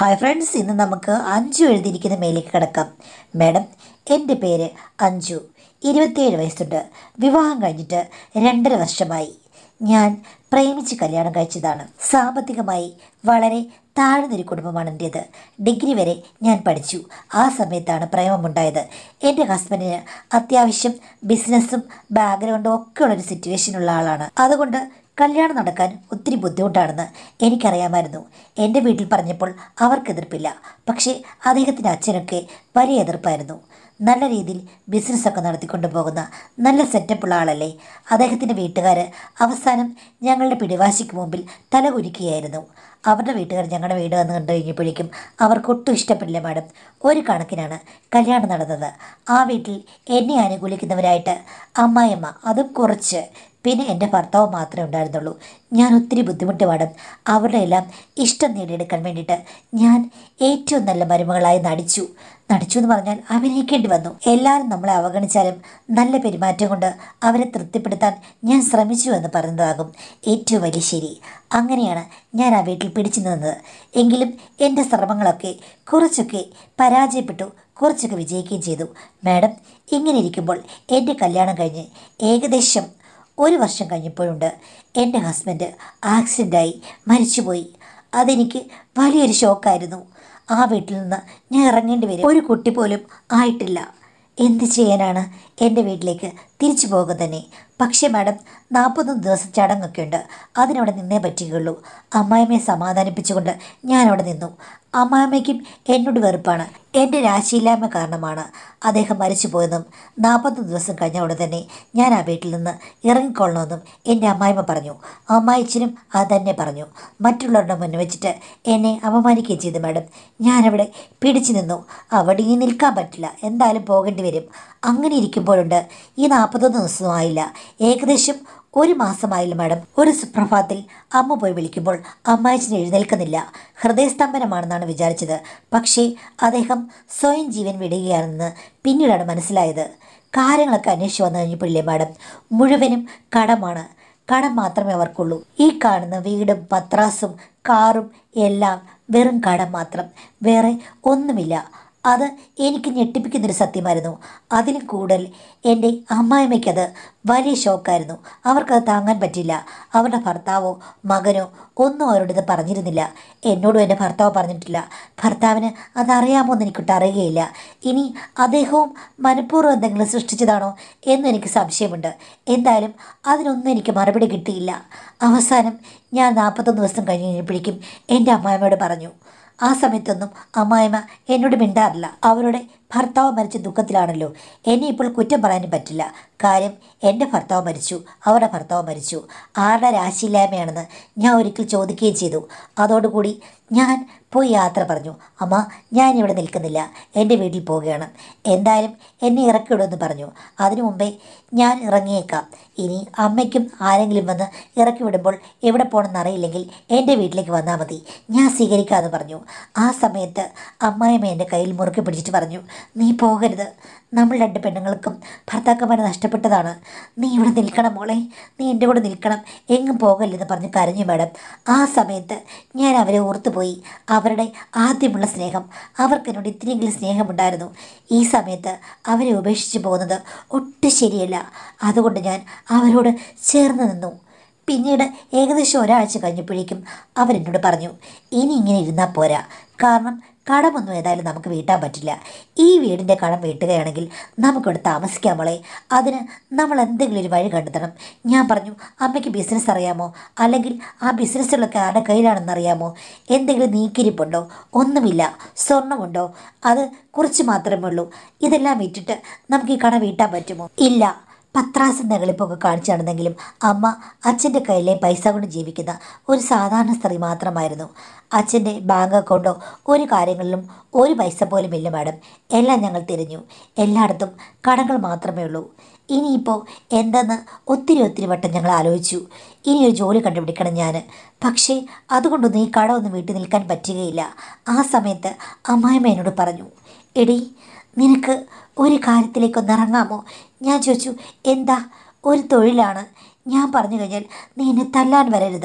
hi friends ഇന്ന് നമുക്ക് അഞ്ചു എഴുതിയിരിക്കുന്ന മേലേക്ക് കിടക്കാം മാഡം എൻ്റെ പേര് അഞ്ജു ഇരുപത്തിയേഴ് വയസ്സുണ്ട് വിവാഹം കഴിഞ്ഞിട്ട് രണ്ടര വർഷമായി ഞാൻ പ്രേമിച്ച് കല്യാണം കഴിച്ചതാണ് സാമ്പത്തികമായി വളരെ താഴ്ന്നൊരു കുടുംബമാണ് എൻ്റേത് ഡിഗ്രി വരെ ഞാൻ പഠിച്ചു ആ സമയത്താണ് പ്രേമമുണ്ടായത് എൻ്റെ ഹസ്ബൻഡിന് അത്യാവശ്യം ബിസിനസ്സും ബാക്ക്ഗ്രൗണ്ടും ഒക്കെ ഉള്ളൊരു സിറ്റുവേഷനുള്ള ആളാണ് അതുകൊണ്ട് കല്യാണം നടക്കാൻ ഒത്തിരി ബുദ്ധിമുട്ടാണെന്ന് എനിക്കറിയാമായിരുന്നു എൻ്റെ വീട്ടിൽ പറഞ്ഞപ്പോൾ അവർക്ക് എതിർപ്പില്ല പക്ഷേ അദ്ദേഹത്തിൻ്റെ അച്ഛനൊക്കെ വലിയ എതിർപ്പായിരുന്നു നല്ല രീതിയിൽ ബിസിനസ്സൊക്കെ നടത്തിക്കൊണ്ട് പോകുന്ന നല്ല സെറ്റപ്പുള്ള ആളല്ലേ അദ്ദേഹത്തിൻ്റെ വീട്ടുകാർ അവസാനം ഞങ്ങളുടെ പിടിവാശിക്ക് മുമ്പിൽ തല കുനിക്കുകയായിരുന്നു അവരുടെ വീട്ടുകാർ ഞങ്ങളുടെ വീട് വന്ന് കണ്ടു കഴിഞ്ഞപ്പോഴേക്കും അവർക്ക് ഒട്ടും ഇഷ്ടപ്പെട്ടില്ല മാഡം ഒരു കണക്കിനാണ് കല്യാണം നടന്നത് ആ വീട്ടിൽ എന്നെ അനുകൂലിക്കുന്നവരായിട്ട് അമ്മായിയമ്മ അതും കുറച്ച് പിന്നെ എൻ്റെ ഭർത്താവ് മാത്രമേ ഉണ്ടായിരുന്നുള്ളൂ ഞാൻ ഒത്തിരി ബുദ്ധിമുട്ട് പാടും അവരുടെ എല്ലാം ഇഷ്ടം നേടിയെടുക്കാൻ വേണ്ടിയിട്ട് ഞാൻ ഏറ്റവും നല്ല മരുമകളായി നടിച്ചു നടിച്ചു എന്ന് പറഞ്ഞാൽ അഭിനയിക്കേണ്ടി വന്നു എല്ലാവരും നമ്മളെ അവഗണിച്ചാലും നല്ല പെരുമാറ്റം കൊണ്ട് അവരെ തൃപ്തിപ്പെടുത്താൻ ഞാൻ ശ്രമിച്ചു എന്ന് പറയുന്നതാകും ഏറ്റവും വലിയ ശരി അങ്ങനെയാണ് ഞാൻ ആ വീട്ടിൽ പിടിച്ചു നിന്നത് എങ്കിലും എൻ്റെ ശ്രമങ്ങളൊക്കെ കുറച്ചൊക്കെ പരാജയപ്പെട്ടു കുറച്ചൊക്കെ വിജയിക്കുകയും ചെയ്തു മാഡം ഇങ്ങനെ ഇരിക്കുമ്പോൾ എൻ്റെ കല്യാണം കഴിഞ്ഞ് ഏകദേശം ഒരു വർഷം കഴിഞ്ഞപ്പോഴുണ്ട് എൻ്റെ ഹസ്ബൻഡ് ആക്സിഡൻ്റായി മരിച്ചുപോയി അതെനിക്ക് വലിയൊരു ഷോക്കായിരുന്നു ആ വീട്ടിൽ നിന്ന് ഞാൻ ഇറങ്ങേണ്ടി വരും ഒരു കുട്ടി പോലും ആയിട്ടില്ല എന്ത് ചെയ്യാനാണ് എൻ്റെ വീട്ടിലേക്ക് തിരിച്ചു പോകുക തന്നെ പക്ഷേ മാഡം നാൽപ്പത്തൊന്ന് ദിവസം ചടങ്ങൊക്കെ ഉണ്ട് അതിനവിടെ നിന്നേ പറ്റുകയുള്ളൂ അമ്മായിമ്മയെ സമാധാനിപ്പിച്ചുകൊണ്ട് ഞാൻ അവിടെ നിന്നു അമ്മായിമ്മയ്ക്കും എന്നോട് വെറുപ്പാണ് എൻ്റെ രാശിയില്ലായ്മ കാരണമാണ് അദ്ദേഹം മരിച്ചു പോയെന്നും നാൽപ്പത്തൊന്ന് ദിവസം കഴിഞ്ഞ ഉടൻ തന്നെ ഞാൻ ആ വീട്ടിൽ നിന്ന് ഇറങ്ങിക്കൊള്ളണമെന്നും എൻ്റെ അമ്മായിമ്മ പറഞ്ഞു അമ്മായിച്ചനും അത് തന്നെ പറഞ്ഞു മറ്റുള്ളവരുടെ മുന്നിൽ വെച്ചിട്ട് എന്നെ അപമാനിക്കുകയും ചെയ്തു മാഡം ഞാനവിടെ പിടിച്ചു നിന്നു അവിടെ ഇനി നിൽക്കാൻ പറ്റില്ല എന്തായാലും പോകേണ്ടി വരും അങ്ങനെ ഇരിക്കുമ്പോഴുണ്ട് ഈ നാൽപ്പത്തൊന്ന് ദിവസമായില്ല ഏകദേശം ഒരു മാസമായില്ല മാഡം ഒരു സുപ്രഭാതത്തിൽ അമ്മ പോയി വിളിക്കുമ്പോൾ അമ്മായച്ചൻ എഴുന്നേൽക്കുന്നില്ല ഹൃദയസ്തംഭനമാണെന്നാണ് വിചാരിച്ചത് പക്ഷേ അദ്ദേഹം സ്വയം ജീവൻ വിടുകയാണെന്ന് പിന്നീടാണ് മനസ്സിലായത് കാര്യങ്ങളൊക്കെ അന്വേഷിച്ച് വന്നു കഴിഞ്ഞപ്പോഴില്ലേ മാഡം മുഴുവനും കടമാണ് കടം മാത്രമേ അവർക്കുള്ളൂ ഈ കാണുന്ന വീടും പത്രാസും കാറും എല്ലാം വെറും കടം മാത്രം വേറെ ഒന്നുമില്ല അത് എനിക്ക് ഞെട്ടിപ്പിക്കുന്നൊരു സത്യമായിരുന്നു അതിലും കൂടുതൽ എൻ്റെ അമ്മായിമ്മയ്ക്കത് വലിയ ഷോക്കായിരുന്നു അവർക്കത് താങ്ങാൻ പറ്റില്ല അവരുടെ ഭർത്താവോ മകനോ ഒന്നും അവരോട് ഇത് പറഞ്ഞിരുന്നില്ല എന്നോടും എൻ്റെ ഭർത്താവ് പറഞ്ഞിട്ടില്ല ഭർത്താവിന് അതറിയാമോ എന്ന് എനിക്കൊട്ട് അറിയുകയില്ല ഇനി അദ്ദേഹവും മനഃപൂർവ്വം എന്തെങ്കിലും സൃഷ്ടിച്ചതാണോ എന്നും എനിക്ക് സംശയമുണ്ട് എന്തായാലും അതിനൊന്നും എനിക്ക് മറുപടി കിട്ടിയില്ല അവസാനം ഞാൻ നാൽപ്പത്തൊന്ന് ദിവസം കഴിഞ്ഞ് കഴിഞ്ഞപ്പോഴേക്കും എൻ്റെ അമ്മായിമ്മയോട് പറഞ്ഞു ആ സമയത്തൊന്നും അമ്മായിമ്മ എന്നോട് മിണ്ടാറില്ല അവരുടെ ഭർത്താവ് മരിച്ച ദുഃഖത്തിലാണല്ലോ എന്നെ ഇപ്പോൾ കുറ്റം പറയാനും പറ്റില്ല കാര്യം എൻ്റെ ഭർത്താവ് മരിച്ചു അവരുടെ ഭർത്താവ് മരിച്ചു ആരുടെ രാശിയില്ലായ്മയാണെന്ന് ഞാൻ ഒരിക്കൽ ചോദിക്കുകയും ചെയ്തു അതോടുകൂടി ഞാൻ പോയി യാത്ര പറഞ്ഞു അമ്മ ഞാൻ ഇവിടെ നിൽക്കുന്നില്ല എൻ്റെ വീട്ടിൽ പോവുകയാണ് എന്തായാലും എന്നെ ഇറക്കിവിടുമെന്ന് പറഞ്ഞു അതിനു മുമ്പേ ഞാൻ ഇറങ്ങിയേക്കാം ഇനി അമ്മയ്ക്കും ആരെങ്കിലും വന്ന് ഇറക്കി വിടുമ്പോൾ എവിടെ പോകണമെന്ന് അറിയില്ലെങ്കിൽ എൻ്റെ വീട്ടിലേക്ക് വന്നാൽ മതി ഞാൻ സ്വീകരിക്കാമെന്ന് പറഞ്ഞു ആ സമയത്ത് അമ്മായിമ്മ എൻ്റെ കയ്യിൽ മുറുക്കി പിടിച്ചിട്ട് പറഞ്ഞു നീ പോകരുത് നമ്മൾ രണ്ട് പെണ്ണുങ്ങൾക്കും ഭർത്താക്കന്മാരെ നഷ്ടപ്പെട്ടതാണ് നീ ഇവിടെ നിൽക്കണം മോളെ നീ എൻ്റെ കൂടെ നിൽക്കണം എങ്ങും പോകല്ലെന്ന് പറഞ്ഞ് കരഞ്ഞു മാഡം ആ സമയത്ത് ഞാൻ അവരെ ഓർത്തുപോയി അവരുടെ ആദ്യമുള്ള സ്നേഹം അവർക്ക് എന്നോട് ഇത്തിരിയെങ്കിലും സ്നേഹമുണ്ടായിരുന്നു ഈ സമയത്ത് അവരെ ഉപേക്ഷിച്ച് പോകുന്നത് ഒട്ടും ശരിയല്ല അതുകൊണ്ട് ഞാൻ അവരോട് ചേർന്ന് നിന്നു പിന്നീട് ഏകദേശം ഒരാഴ്ച കഴിഞ്ഞപ്പോഴേക്കും അവരെന്നോട് പറഞ്ഞു ഇനി ഇങ്ങനെ ഇരുന്നാൽ പോരാ കാരണം കടമൊന്നും ഏതായാലും നമുക്ക് വീട്ടാൻ പറ്റില്ല ഈ വീടിൻ്റെ കടം വീട്ടുകയാണെങ്കിൽ നമുക്കിവിടെ താമസിക്കാൻ മോളെ അതിന് നമ്മൾ എന്തെങ്കിലും ഒരു വഴി കണ്ടെത്തണം ഞാൻ പറഞ്ഞു അമ്മയ്ക്ക് ബിസിനസ് അറിയാമോ അല്ലെങ്കിൽ ആ ബിസിനസ്സുകളൊക്കെ ആരുടെ കയ്യിലാണെന്ന് അറിയാമോ എന്തെങ്കിലും നീക്കിരിപ്പുണ്ടോ ഒന്നുമില്ല സ്വർണമുണ്ടോ അത് കുറച്ച് മാത്രമേ ഉള്ളൂ ഇതെല്ലാം വിറ്റിട്ട് നമുക്ക് ഈ കട വീട്ടാൻ പറ്റുമോ ഇല്ല പത്രാസും നെകളിപ്പൊക്കെ കാണിച്ചു നടന്നെങ്കിലും അമ്മ അച്ഛൻ്റെ കയ്യിലെ പൈസ കൊണ്ട് ജീവിക്കുന്ന ഒരു സാധാരണ സ്ത്രീ മാത്രമായിരുന്നു അച്ഛൻ്റെ ബാങ്ക് അക്കൗണ്ടോ ഒരു കാര്യങ്ങളിലും ഒരു പൈസ പോലും ഇല്ല മാഡം എല്ലാം ഞങ്ങൾ തിരഞ്ഞു എല്ലായിടത്തും കടങ്ങൾ മാത്രമേ ഉള്ളൂ ഇനിയിപ്പോൾ എന്തെന്ന് ഒത്തിരി ഒത്തിരി വട്ടം ഞങ്ങൾ ആലോചിച്ചു ഇനി ഒരു ജോലി കണ്ടുപിടിക്കണം ഞാൻ പക്ഷേ അതുകൊണ്ടൊന്നും ഈ കട ഒന്നും വീട്ടിൽ നിൽക്കാൻ പറ്റുകയില്ല ആ സമയത്ത് അമ്മായിമ്മ എന്നോട് പറഞ്ഞു എടി നിനക്ക് ഒരു കാര്യത്തിലേക്കൊന്ന് ഇറങ്ങാമോ ഞാൻ ചോദിച്ചു എന്താ ഒരു തൊഴിലാണ് ഞാൻ പറഞ്ഞു കഴിഞ്ഞാൽ നീ എന്നെ തല്ലാൻ വരരുത്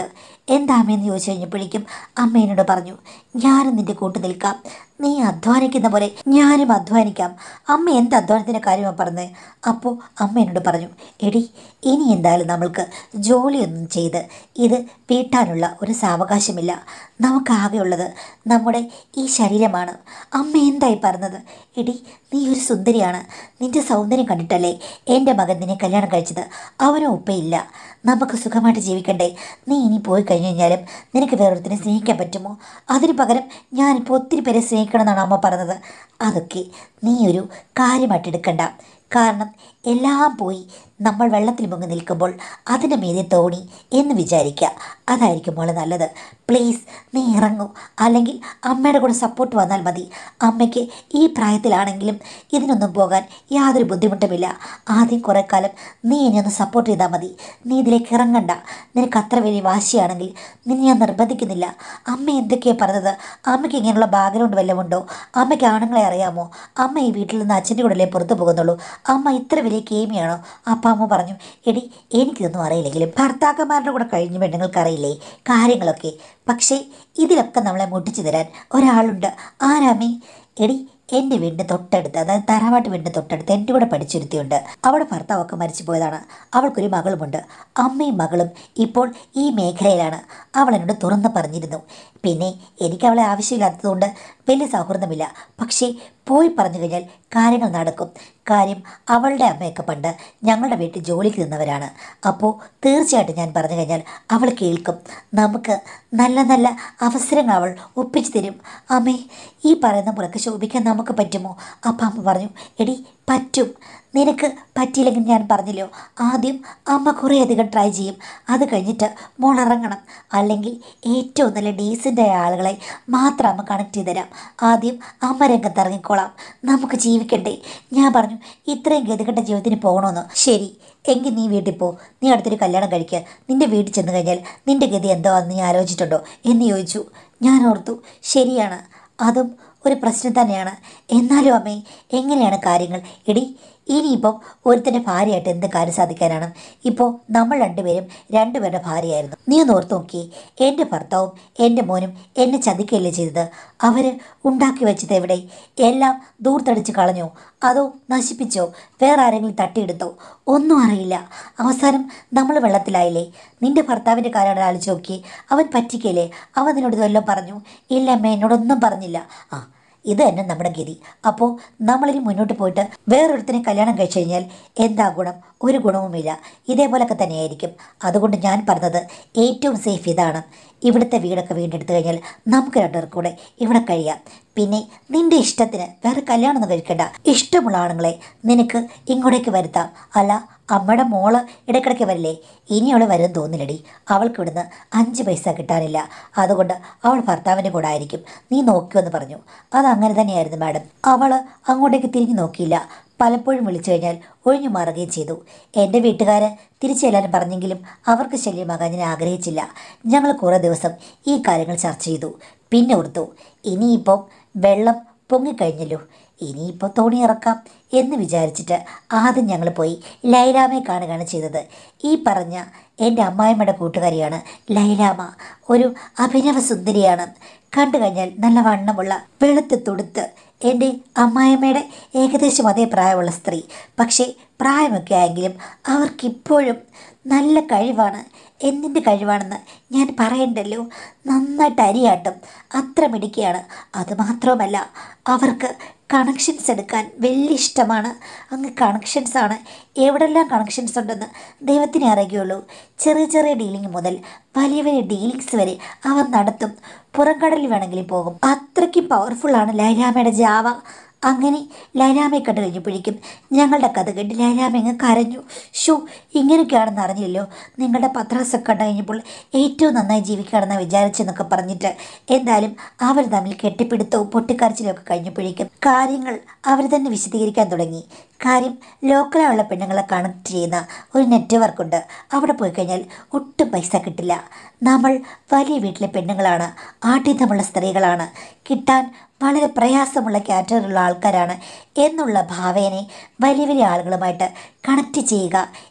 എന്താ അമ്മയെന്ന് ചോദിച്ചു കഴിഞ്ഞപ്പോഴേക്കും അമ്മ എന്നോട് പറഞ്ഞു ഞാനും നിന്റെ കൂട്ട് നിൽക്കാം നീ അധ്വാനിക്കുന്ന പോലെ ഞാനും അധ്വാനിക്കാം അമ്മ എന്ത് അധ്വാനത്തിൻ്റെ കാര്യമാണ് പറഞ്ഞത് അപ്പോൾ അമ്മ എന്നോട് പറഞ്ഞു എടി ഇനി എന്തായാലും നമ്മൾക്ക് ജോലിയൊന്നും ചെയ്ത് ഇത് വീട്ടാനുള്ള ഒരു സാവകാശമില്ല നമുക്കാകെയുള്ളത് നമ്മുടെ ഈ ശരീരമാണ് അമ്മ എന്തായി പറഞ്ഞത് എടി നീ ഒരു സുന്ദരിയാണ് നിന്റെ സൗന്ദര്യം കണ്ടിട്ടല്ലേ എൻ്റെ മകൻ നിന്നെ കല്യാണം കഴിച്ചത് അവനും ഉപ്പയില്ല നമുക്ക് സുഖമായിട്ട് ജീവിക്കണ്ടേ നീ ഇനി പോയി കഴിഞ്ഞു കഴിഞ്ഞാലും നിനക്ക് വേറൊരുത്തിനെ സ്നേഹിക്കാൻ പറ്റുമോ അതിന് പകരം ഞാനിപ്പോൾ ഒത്തിരി പേരെ സ്നേഹിക്കണമെന്നാണ് അമ്മ പറഞ്ഞത് അതൊക്കെ നീ ഒരു കാര്യമായിട്ട് എടുക്കണ്ട കാരണം എല്ലാം പോയി നമ്മൾ വെള്ളത്തിൽ മുങ്ങി നിൽക്കുമ്പോൾ അതിൻ്റെ മീതെ തോണി എന്ന് വിചാരിക്കുക അതായിരിക്കും മോളെ നല്ലത് പ്ലീസ് നീ ഇറങ്ങൂ അല്ലെങ്കിൽ അമ്മയുടെ കൂടെ സപ്പോർട്ട് വന്നാൽ മതി അമ്മയ്ക്ക് ഈ പ്രായത്തിലാണെങ്കിലും ഇതിനൊന്നും പോകാൻ യാതൊരു ബുദ്ധിമുട്ടുമില്ല ആദ്യം കുറേ കാലം നീ എന്നെ ഒന്ന് സപ്പോർട്ട് ചെയ്താൽ മതി നീ ഇതിലേക്ക് ഇറങ്ങണ്ട നിനക്ക് അത്ര വലിയ വാശിയാണെങ്കിൽ നിന്നെ ഞാൻ നിർബന്ധിക്കുന്നില്ല അമ്മ എന്തൊക്കെയാണ് പറഞ്ഞത് അമ്മയ്ക്ക് ഇങ്ങനെയുള്ള ബാക്ക്ഗ്രൗണ്ട് വല്ലതും ഉണ്ടോ അമ്മയ്ക്ക് ആണുങ്ങളെ അറിയാമോ അമ്മ ഈ വീട്ടിൽ നിന്ന് അച്ഛൻ്റെ കൂടെ പുറത്തു പോകുന്നുള്ളൂ അമ്മ ഇത്ര വലിയ കേമിയാണോ അപ്പം അമ്മ പറഞ്ഞു എടി എനിക്കിതൊന്നും അറിയില്ലെങ്കിലും ഭർത്താക്കന്മാരുടെ കൂടെ കഴിഞ്ഞ പെണ്ണുങ്ങൾക്ക് അറിയില്ലേ കാര്യങ്ങളൊക്കെ പക്ഷേ ഇതിലൊക്കെ നമ്മളെ മുട്ടിച്ചു തരാൻ ഒരാളുണ്ട് ആരാമേ എടി എൻ്റെ വീടിൻ്റെ തൊട്ടടുത്ത് അതായത് തറവാട്ട് വീടിൻ്റെ തൊട്ടടുത്ത് എൻ്റെ കൂടെ പഠിച്ചിരുത്തിയുണ്ട് അവിടെ ഭർത്താവൊക്കെ മരിച്ചു പോയതാണ് അവൾക്കൊരു മകളുമുണ്ട് അമ്മയും മകളും ഇപ്പോൾ ഈ മേഖലയിലാണ് അവൾ എന്നോട് തുറന്ന് പറഞ്ഞിരുന്നു പിന്നെ എനിക്ക് അവളെ ആവശ്യമില്ലാത്തതുകൊണ്ട് വലിയ സൗഹൃദമില്ല പക്ഷേ പോയി പറഞ്ഞു കഴിഞ്ഞാൽ കാര്യങ്ങൾ നടക്കും കാര്യം അവളുടെ അമ്മയൊക്കെ പണ്ട് ഞങ്ങളുടെ വീട്ടിൽ ജോലിക്ക് നിന്നവരാണ് അപ്പോൾ തീർച്ചയായിട്ടും ഞാൻ പറഞ്ഞു കഴിഞ്ഞാൽ അവൾ കേൾക്കും നമുക്ക് നല്ല നല്ല അവസരങ്ങൾ അവൾ ഒപ്പിച്ചു തരും അമ്മേ ഈ പറയുന്ന പോലൊക്കെ ശോഭിക്കാൻ നമുക്ക് പറ്റുമോ അപ്പം അമ്മ പറഞ്ഞു എടി പറ്റും നിനക്ക് പറ്റിയില്ലെങ്കിൽ ഞാൻ പറഞ്ഞല്ലോ ആദ്യം അമ്മ കുറേയധികം ട്രൈ ചെയ്യും അത് കഴിഞ്ഞിട്ട് മോൾ ഇറങ്ങണം അല്ലെങ്കിൽ ഏറ്റവും നല്ല ഡീസൻ്റായ ആളുകളെ മാത്രം അമ്മ കണക്ട് ചെയ്ത് തരാം ആദ്യം അമ്മ രംഗത്ത് ഇറങ്ങിക്കോളാം നമുക്ക് ജീവിക്കണ്ടേ ഞാൻ പറഞ്ഞു ഇത്രയും ഗതികെട്ട ജീവിതത്തിന് പോകണമെന്ന് ശരി എങ്കിൽ നീ വീട്ടിൽ പോ നീ അടുത്തൊരു കല്യാണം കഴിക്കുക നിൻ്റെ വീട്ടിൽ ചെന്ന് കഴിഞ്ഞാൽ നിൻ്റെ ഗതി എന്തോ എന്ന് നീ ആലോചിച്ചിട്ടുണ്ടോ എന്ന് ചോദിച്ചു ഞാൻ ഓർത്തു ശരിയാണ് അതും ഒരു പ്രശ്നം തന്നെയാണ് എന്നാലും അമ്മേ എങ്ങനെയാണ് കാര്യങ്ങൾ എടി ഇനിയിപ്പം ഒരുത്തൻ്റെ ഭാര്യയായിട്ട് എന്ത് കാര്യം സാധിക്കാനാണ് ഇപ്പോൾ നമ്മൾ രണ്ടുപേരും രണ്ടുപേരുടെ ഭാര്യയായിരുന്നു നീ ഒന്ന് ഓർത്ത് നോക്കി എൻ്റെ ഭർത്താവും എൻ്റെ മോനും എന്നെ ചതിക്കുകയല്ലേ ചെയ്തത് അവർ ഉണ്ടാക്കി വെച്ചത് എവിടെ എല്ലാം ദൂർത്തടിച്ച് കളഞ്ഞോ അതോ നശിപ്പിച്ചോ വേറെ ആരെങ്കിലും തട്ടിയെടുത്തോ ഒന്നും അറിയില്ല അവസാനം നമ്മൾ വെള്ളത്തിലായില്ലേ നിന്റെ ഭർത്താവിൻ്റെ കാര്യമാണ് ആലോചിച്ച് നോക്കി അവൻ പറ്റിക്കല്ലേ അവൻ നിന്നോട് ഇതെല്ലാം പറഞ്ഞു ഇല്ല അമ്മ എന്നോടൊന്നും പറഞ്ഞില്ല ആ ഇത് തന്നെ നമ്മുടെ ഗതി അപ്പോൾ നമ്മളിനി മുന്നോട്ട് പോയിട്ട് വേറൊരുത്തിനെ കല്യാണം കഴിച്ചു കഴിഞ്ഞാൽ എന്താ ഗുണം ഒരു ഗുണവുമില്ല ഇതേപോലൊക്കെ തന്നെയായിരിക്കും അതുകൊണ്ട് ഞാൻ പറഞ്ഞത് ഏറ്റവും സേഫ് ഇതാണ് ഇവിടുത്തെ വീടൊക്കെ വീണ്ടെടുത്ത് കഴിഞ്ഞാൽ നമുക്ക് രണ്ടുപേർക്കും കൂടെ ഇവിടെ കഴിയാം പിന്നെ നിന്റെ ഇഷ്ടത്തിന് വേറെ കല്യാണമൊന്നും കഴിക്കണ്ട ഇഷ്ടമുള്ള ആണുങ്ങളെ നിനക്ക് ഇങ്ങോട്ടേക്ക് വരുത്താം അല്ല അമ്മയുടെ മോള് ഇടയ്ക്കിടയ്ക്ക് വരില്ലേ ഇനി അവൾ വരും തോന്നില്ലടി അവൾക്ക് ഇവിടുന്ന് അഞ്ച് പൈസ കിട്ടാനില്ല അതുകൊണ്ട് അവൾ ഭർത്താവിൻ്റെ കൂടെ ആയിരിക്കും നീ നോക്കുമെന്ന് പറഞ്ഞു അതങ്ങനെ തന്നെയായിരുന്നു മാഡം അവൾ അങ്ങോട്ടേക്ക് തിരിഞ്ഞു നോക്കിയില്ല പലപ്പോഴും വിളിച്ചു കഴിഞ്ഞാൽ ഒഴിഞ്ഞു മാറുകയും ചെയ്തു എൻ്റെ വീട്ടുകാർ തിരിച്ചു ചെല്ലാൻ പറഞ്ഞെങ്കിലും അവർക്ക് ശല്യമാകാൻ ഞാൻ ആഗ്രഹിച്ചില്ല ഞങ്ങൾ കുറേ ദിവസം ഈ കാര്യങ്ങൾ ചർച്ച ചെയ്തു പിന്നെ ഓർത്തു ഇനിയിപ്പം വെള്ളം പൊങ്ങിക്കഴിഞ്ഞല്ലോ ഇനിയിപ്പോൾ തോണി ഇറക്കാം എന്ന് വിചാരിച്ചിട്ട് ആദ്യം ഞങ്ങൾ പോയി ലൈലാമയെ കാണുകയാണ് ചെയ്തത് ഈ പറഞ്ഞ എൻ്റെ അമ്മായിമ്മയുടെ കൂട്ടുകാരിയാണ് ലൈലാമ ഒരു അഭിനവ സുന്ദരിയാണ് കണ്ടു കഴിഞ്ഞാൽ നല്ല വണ്ണമുള്ള വെളുത്ത് തുടുത്ത് എൻ്റെ അമ്മായിമ്മയുടെ ഏകദേശം അതേ പ്രായമുള്ള സ്ത്രീ പക്ഷേ പ്രായമൊക്കെ ആയെങ്കിലും അവർക്കിപ്പോഴും നല്ല കഴിവാണ് എന്തിൻ്റെ കഴിവാണെന്ന് ഞാൻ പറയണ്ടല്ലോ നന്നായിട്ട് അരിയാട്ടും അത്ര മിടുക്കിയാണ് അതുമാത്രവുമല്ല അവർക്ക് കണക്ഷൻസ് എടുക്കാൻ വലിയ ഇഷ്ടമാണ് അങ്ങ് കണക്ഷൻസാണ് എവിടെല്ലാം കണക്ഷൻസ് ഉണ്ടെന്ന് ദൈവത്തിനെ അറിയുകയുള്ളൂ ചെറിയ ചെറിയ ഡീലിംഗ് മുതൽ വലിയ വലിയ ഡീലിങ്സ് വരെ അവർ നടത്തും പുറംകടലിൽ വേണമെങ്കിലും പോകും അത്രയ്ക്ക് പവർഫുള്ളാണ് ലൈലാമയുടെ ജാവ അങ്ങനെ ലൈലാമയെ കണ്ടു കഴിഞ്ഞപ്പോഴേക്കും ഞങ്ങളുടെ കഥ കേട്ട് ലൈലാമ അങ്ങ് കരഞ്ഞു ഷോ ഇങ്ങനെയൊക്കെയാണെന്ന് അറിഞ്ഞില്ലല്ലോ നിങ്ങളുടെ പത്രാസൊക്കെ കണ്ടു കഴിഞ്ഞപ്പോൾ ഏറ്റവും നന്നായി ജീവിക്കുകയാണെന്ന് വിചാരിച്ചെന്നൊക്കെ പറഞ്ഞിട്ട് എന്തായാലും അവർ തമ്മിൽ കെട്ടിപ്പിടുത്തവും പൊട്ടിക്കരച്ചിലും ഒക്കെ കഴിഞ്ഞപ്പോഴേക്കും കാര്യങ്ങൾ അവർ തന്നെ വിശദീകരിക്കാൻ തുടങ്ങി കാര്യം ലോക്കലായുള്ള പെണ്ണുങ്ങളെ കണക്ട് ചെയ്യുന്ന ഒരു നെറ്റ്വർക്ക് ഉണ്ട് അവിടെ പോയി കഴിഞ്ഞാൽ ഒട്ടും പൈസ കിട്ടില്ല നമ്മൾ വലിയ വീട്ടിലെ പെണ്ണുങ്ങളാണ് ആഠ്യതമുള്ള സ്ത്രീകളാണ് കിട്ടാൻ വളരെ പ്രയാസമുള്ള കാറ്റഗറിയിലുള്ള ആൾക്കാരാണ് എന്നുള്ള ഭാവേനെ വലിയ വലിയ ആളുകളുമായിട്ട് കണക്ട് ചെയ്യുക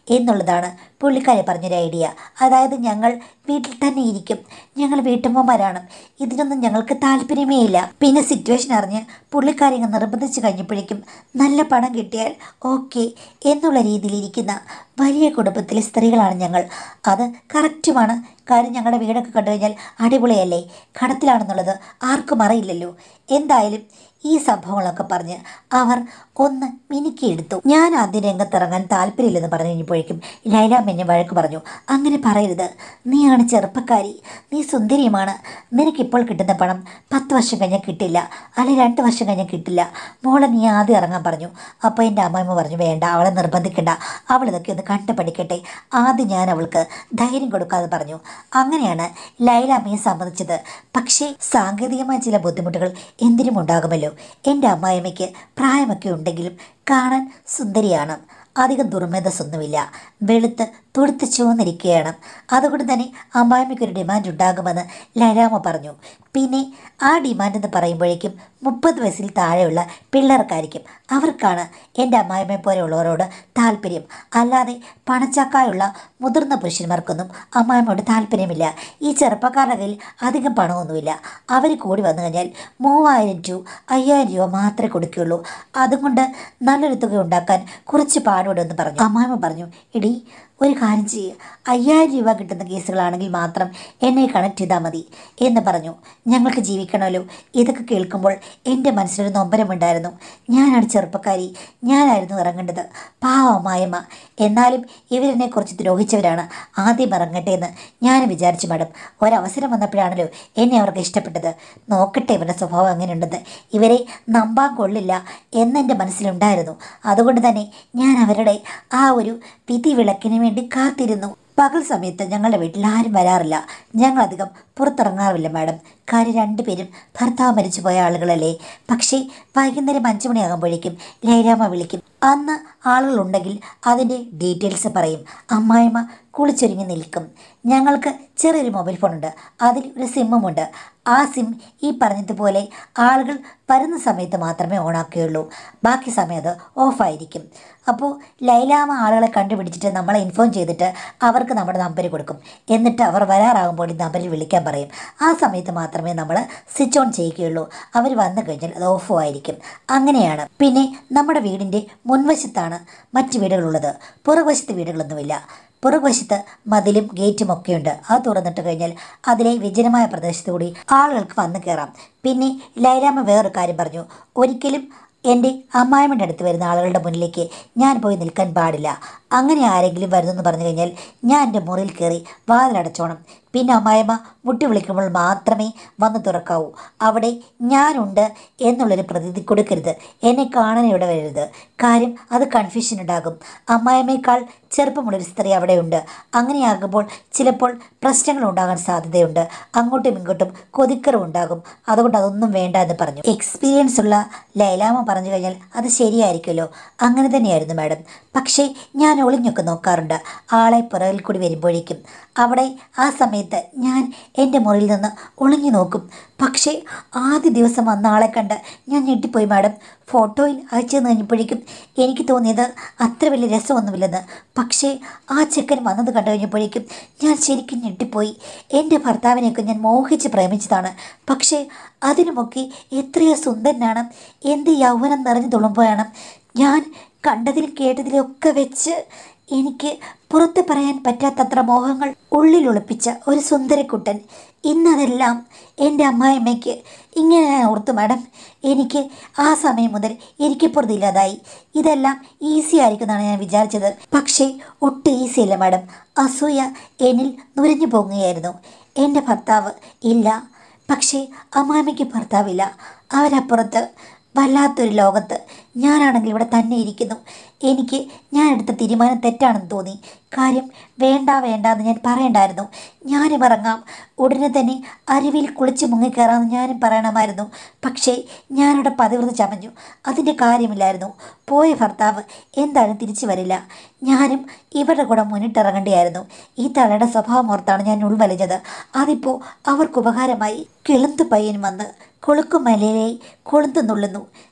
എന്നുള്ളതാണ് പുള്ളിക്കാരി പറഞ്ഞൊരു ഐഡിയ അതായത് ഞങ്ങൾ വീട്ടിൽ തന്നെ ഇരിക്കും ഞങ്ങൾ വീട്ടമ്മമാരാണ് ഇതിനൊന്നും ഞങ്ങൾക്ക് താല്പര്യമേ ഇല്ല പിന്നെ സിറ്റുവേഷൻ അറിഞ്ഞ് പുള്ളിക്കാരി അങ്ങ് നിർബന്ധിച്ച് കഴിഞ്ഞപ്പോഴേക്കും നല്ല പണം കിട്ടിയാൽ ഓക്കെ എന്നുള്ള രീതിയിലിരിക്കുന്ന വലിയ കുടുംബത്തിലെ സ്ത്രീകളാണ് ഞങ്ങൾ അത് കറക്റ്റുമാണ് കാര്യം ഞങ്ങളുടെ വീടൊക്കെ കണ്ടു കഴിഞ്ഞാൽ അടിപൊളിയല്ലേ കടത്തിലാണെന്നുള്ളത് ആർക്കും അറിയില്ലല്ലോ എന്തായാലും ഈ സംഭവങ്ങളൊക്കെ പറഞ്ഞ് അവർ ഒന്ന് മിനുക്കിയെടുത്തു ഞാൻ ആദ്യം രംഗത്തിറങ്ങാൻ താല്പര്യമില്ലെന്ന് പറഞ്ഞു കഴിഞ്ഞപ്പോഴേക്കും ലൈലാമ്മ എന്നെ വഴക്ക് പറഞ്ഞു അങ്ങനെ പറയരുത് നീയാണ് ചെറുപ്പക്കാരി നീ സുന്ദരിയുമാണ് നിനക്കിപ്പോൾ കിട്ടുന്ന പണം പത്ത് വർഷം കഴിഞ്ഞാൽ കിട്ടില്ല അല്ലെങ്കിൽ രണ്ട് വർഷം കഴിഞ്ഞാൽ കിട്ടില്ല മോളെ നീ ആദ്യം ഇറങ്ങാൻ പറഞ്ഞു അപ്പോൾ എൻ്റെ അമ്മയമ്മ പറഞ്ഞു വേണ്ട അവളെ നിർബന്ധിക്കണ്ട അവൾ ഇതൊക്കെ ഒന്ന് കണ്ടു പഠിക്കട്ടെ ആദ്യം ഞാൻ അവൾക്ക് ധൈര്യം കൊടുക്കാതെ പറഞ്ഞു അങ്ങനെയാണ് ലൈലാമ്മയെ സമ്മതിച്ചത് പക്ഷേ സാങ്കേതികമായ ചില ബുദ്ധിമുട്ടുകൾ എന്തിനും ഉണ്ടാകുമല്ലോ എൻ്റെ അമ്മായിയമ്മയ്ക്ക് പ്രായമൊക്കെ ഉണ്ടെങ്കിലും കാണാൻ സുന്ദരിയാണ് അധികം ദുർമേധസ്സൊന്നുമില്ല വെളുത്ത് തുടുത്ത് ചുവന്നിരിക്കുകയാണ് അതുകൊണ്ട് തന്നെ അമ്മായിമ്മയ്ക്കൊരു ഡിമാൻഡ് ഉണ്ടാകുമെന്ന് ലൈലാമ്മ പറഞ്ഞു പിന്നെ ആ ഡിമാൻഡ് എന്ന് പറയുമ്പോഴേക്കും മുപ്പത് വയസ്സിൽ താഴെയുള്ള പിള്ളേർക്കായിരിക്കും അവർക്കാണ് എൻ്റെ അമ്മായിമ്മയെ പോലെയുള്ളവരോട് താല്പര്യം അല്ലാതെ പണച്ചാക്കായുള്ള മുതിർന്ന പുരുഷന്മാർക്കൊന്നും അമ്മായിമ്മയോട് താല്പര്യമില്ല ഈ ചെറുപ്പക്കാരുടെ കയ്യിൽ അധികം പണമൊന്നുമില്ല അവർ കൂടി വന്നു കഴിഞ്ഞാൽ മൂവായിരം രൂപ അയ്യായിരം രൂപ മാത്രമേ കൊടുക്കുകയുള്ളൂ അതുകൊണ്ട് നല്ലൊരു തുക ഉണ്ടാക്കാൻ കുറച്ച് പാടുപെടുമെന്ന് പറഞ്ഞു അമ്മായിമ്മ പറഞ്ഞു എടി ഒരു കാര്യം ചെയ്യുക അയ്യായിരം രൂപ കിട്ടുന്ന കേസുകളാണെങ്കിൽ മാത്രം എന്നെ കണക്ട് ചെയ്താൽ മതി എന്ന് പറഞ്ഞു ഞങ്ങൾക്ക് ജീവിക്കണമല്ലോ ഇതൊക്കെ കേൾക്കുമ്പോൾ എൻ്റെ മനസ്സിലൊരു നൊമ്പരമുണ്ടായിരുന്നു ഞാനാണ് ചെറുപ്പക്കാരി ഞാനായിരുന്നു ഇറങ്ങേണ്ടത് പാവമായമ്മ എന്നാലും ഇവരെന്നെ കുറച്ച് ദ്രോഹിച്ചവരാണ് ആദ്യം ഇറങ്ങട്ടെ എന്ന് ഞാൻ വിചാരിച്ചു മാഡം ഒരവസരം വന്നപ്പോഴാണല്ലോ എന്നെ അവർക്ക് ഇഷ്ടപ്പെട്ടത് നോക്കട്ടെ ഇവരുടെ സ്വഭാവം എങ്ങനെയുണ്ടെന്ന് ഇവരെ നമ്പാൻ കൊള്ളില്ല എന്നെൻ്റെ മനസ്സിലുണ്ടായിരുന്നു അതുകൊണ്ട് തന്നെ ഞാൻ അവരുടെ ആ ഒരു വിധി വിളക്കിന് വേണ്ടി കാത്തിരുന്നു പകൽ സമയത്ത് ഞങ്ങളുടെ വീട്ടിൽ ആരും വരാറില്ല ഞങ്ങളധികം പുറത്തിറങ്ങാറില്ല മാഡം കാര്യം രണ്ടുപേരും ഭർത്താവ് മരിച്ചു പോയ ആളുകളല്ലേ പക്ഷേ വൈകുന്നേരം അഞ്ചു മണിയാകുമ്പോഴേക്കും ലൈലാമ്മ വിളിക്കും അന്ന് ആളുകളുണ്ടെങ്കിൽ അതിൻ്റെ ഡീറ്റെയിൽസ് പറയും അമ്മായിമ്മ കുളിച്ചൊരുങ്ങി നിൽക്കും ഞങ്ങൾക്ക് ചെറിയൊരു മൊബൈൽ ഫോണുണ്ട് അതിൽ ഒരു സിമ്മുമുണ്ട് ആ സിം ഈ പറഞ്ഞതുപോലെ ആളുകൾ വരുന്ന സമയത്ത് മാത്രമേ ഓണാക്കുകയുള്ളൂ ബാക്കി സമയം അത് ഓഫായിരിക്കും അപ്പോൾ ലൈലാമ ആളുകളെ കണ്ടുപിടിച്ചിട്ട് നമ്മളെ ഇൻഫോം ചെയ്തിട്ട് അവർക്ക് നമ്മുടെ നമ്പർ കൊടുക്കും എന്നിട്ട് അവർ വരാറാകുമ്പോൾ ഈ നമ്പറിൽ വിളിക്കാൻ പറയും ആ സമയത്ത് മാത്രമേ നമ്മൾ സ്വിച്ച് ഓൺ ചെയ്യുകയുള്ളൂ അവർ വന്നു കഴിഞ്ഞാൽ അത് ഓഫും ആയിരിക്കും അങ്ങനെയാണ് പിന്നെ നമ്മുടെ വീടിൻ്റെ മുൻവശത്താണ് മറ്റ് വീടുകളുള്ളത് പുറകുവശത്ത് വീടുകളൊന്നുമില്ല പുറകുവശത്ത് മതിലും ഗേറ്റും ഒക്കെയുണ്ട് അത് തുറന്നിട്ട് കഴിഞ്ഞാൽ അതിലെ വിജനമായ പ്രദേശത്തു കൂടി ആളുകൾക്ക് വന്നു കയറാം പിന്നെ ലൈലാമ്മ വേറൊരു കാര്യം പറഞ്ഞു ഒരിക്കലും എൻ്റെ അമ്മായിമ്മയുടെ അടുത്ത് വരുന്ന ആളുകളുടെ മുന്നിലേക്ക് ഞാൻ പോയി നിൽക്കാൻ പാടില്ല അങ്ങനെ ആരെങ്കിലും വരുന്നെന്ന് പറഞ്ഞു കഴിഞ്ഞാൽ ഞാൻ എൻ്റെ മുറിയിൽ കയറി വാതിലടച്ചോണം പിന്നെ അമ്മായിമ്മ മുട്ടി വിളിക്കുമ്പോൾ മാത്രമേ വന്ന് തുറക്കാവൂ അവിടെ ഞാനുണ്ട് എന്നുള്ളൊരു പ്രതീതി കൊടുക്കരുത് എന്നെ കാണാൻ ഇവിടെ വരരുത് കാര്യം അത് കൺഫ്യൂഷൻ ഉണ്ടാകും അമ്മായിമ്മയേക്കാൾ ചെറുപ്പമുള്ളൊരു സ്ത്രീ അവിടെയുണ്ട് അങ്ങനെയാകുമ്പോൾ ചിലപ്പോൾ പ്രശ്നങ്ങൾ ഉണ്ടാകാൻ സാധ്യതയുണ്ട് അങ്ങോട്ടും ഇങ്ങോട്ടും കൊതിക്കറും ഉണ്ടാകും അതുകൊണ്ട് അതൊന്നും വേണ്ട എന്ന് പറഞ്ഞു എക്സ്പീരിയൻസ് ഉള്ള ലൈലാമ പറഞ്ഞു കഴിഞ്ഞാൽ അത് ശരിയായിരിക്കുമല്ലോ അങ്ങനെ തന്നെയായിരുന്നു മാഡം പക്ഷേ ഞാൻ ഒളിഞ്ഞൊക്കെ നോക്കാറുണ്ട് ആളെ പുറകിൽ കൂടി വരുമ്പോഴേക്കും അവിടെ ആ സമയത്ത് ഞാൻ എൻ്റെ മുറിയിൽ നിന്ന് ഒളിഞ്ഞു നോക്കും പക്ഷേ ആദ്യ ദിവസം വന്ന ആളെ കണ്ട് ഞാൻ ഞെട്ടിപ്പോയി മാഡം ഫോട്ടോയിൽ അയച്ചു തന്നു കഴിഞ്ഞപ്പോഴേക്കും എനിക്ക് തോന്നിയത് അത്ര വലിയ രസമൊന്നുമില്ലെന്ന് പക്ഷേ ആ ചെക്കൻ വന്നത് കണ്ടു കഴിഞ്ഞപ്പോഴേക്കും ഞാൻ ശരിക്കും ഞെട്ടിപ്പോയി എൻ്റെ ഭർത്താവിനെയൊക്കെ ഞാൻ മോഹിച്ച് പ്രേമിച്ചതാണ് പക്ഷേ അതിനുമൊക്കെ എത്രയോ സുന്ദരനാണ് എന്ത് യൗവനം നിറഞ്ഞു തുളുമ്പോഴാണ് ഞാൻ കണ്ടതിലും കേട്ടതിലും ഒക്കെ വെച്ച് എനിക്ക് പുറത്ത് പറയാൻ പറ്റാത്തത്ര മോഹങ്ങൾ ഉള്ളിൽ ഒളിപ്പിച്ച ഒരു സുന്ദരക്കുട്ടൻ ഇന്നതെല്ലാം എൻ്റെ അമ്മായിമ്മയ്ക്ക് ഇങ്ങനെ ഞാൻ ഓർത്തു മാഡം എനിക്ക് ആ സമയം മുതൽ ഇരിക്കപ്പുറത്തില്ലാതായി ഇതെല്ലാം ഈസി ആയിരിക്കുമെന്നാണ് ഞാൻ വിചാരിച്ചത് പക്ഷേ ഒട്ടും ഈസി അല്ല മാഡം അസൂയ എന്നിൽ നുരഞ്ഞു പോകുകയായിരുന്നു എൻ്റെ ഭർത്താവ് ഇല്ല പക്ഷേ അമ്മായിമ്മയ്ക്ക് ഭർത്താവില്ല അവരപ്പുറത്ത് വല്ലാത്തൊരു ലോകത്ത് ഞാനാണെങ്കിൽ ഇവിടെ തന്നെ ഇരിക്കുന്നു എനിക്ക് ഞാൻ എടുത്ത തീരുമാനം തെറ്റാണെന്ന് തോന്നി കാര്യം വേണ്ട വേണ്ട എന്ന് ഞാൻ പറയണ്ടായിരുന്നു ഞാനും ഇറങ്ങാം ഉടനെ തന്നെ അരുവിയിൽ കുളിച്ച് മുങ്ങിക്കയറാമെന്ന് ഞാനും പറയണമായിരുന്നു പക്ഷേ ഞാനവിടെ പതിവൃത ചമഞ്ഞു അതിൻ്റെ കാര്യമില്ലായിരുന്നു പോയ ഭർത്താവ് എന്തായാലും തിരിച്ചു വരില്ല ഞാനും ഇവരുടെ കൂടെ മുന്നിട്ടിറങ്ങേണ്ടിയായിരുന്നു ഈ തളയുടെ സ്വഭാവം ഓർത്താണ് ഞാൻ ഉൾവലിഞ്ഞത് അതിപ്പോൾ അവർക്ക് ഉപകാരമായി കിളുന്തു പയ്യൻ വന്ന് കൊളുക്കുമലയിലെ കൊളുന്തു നുള്ളുന്നു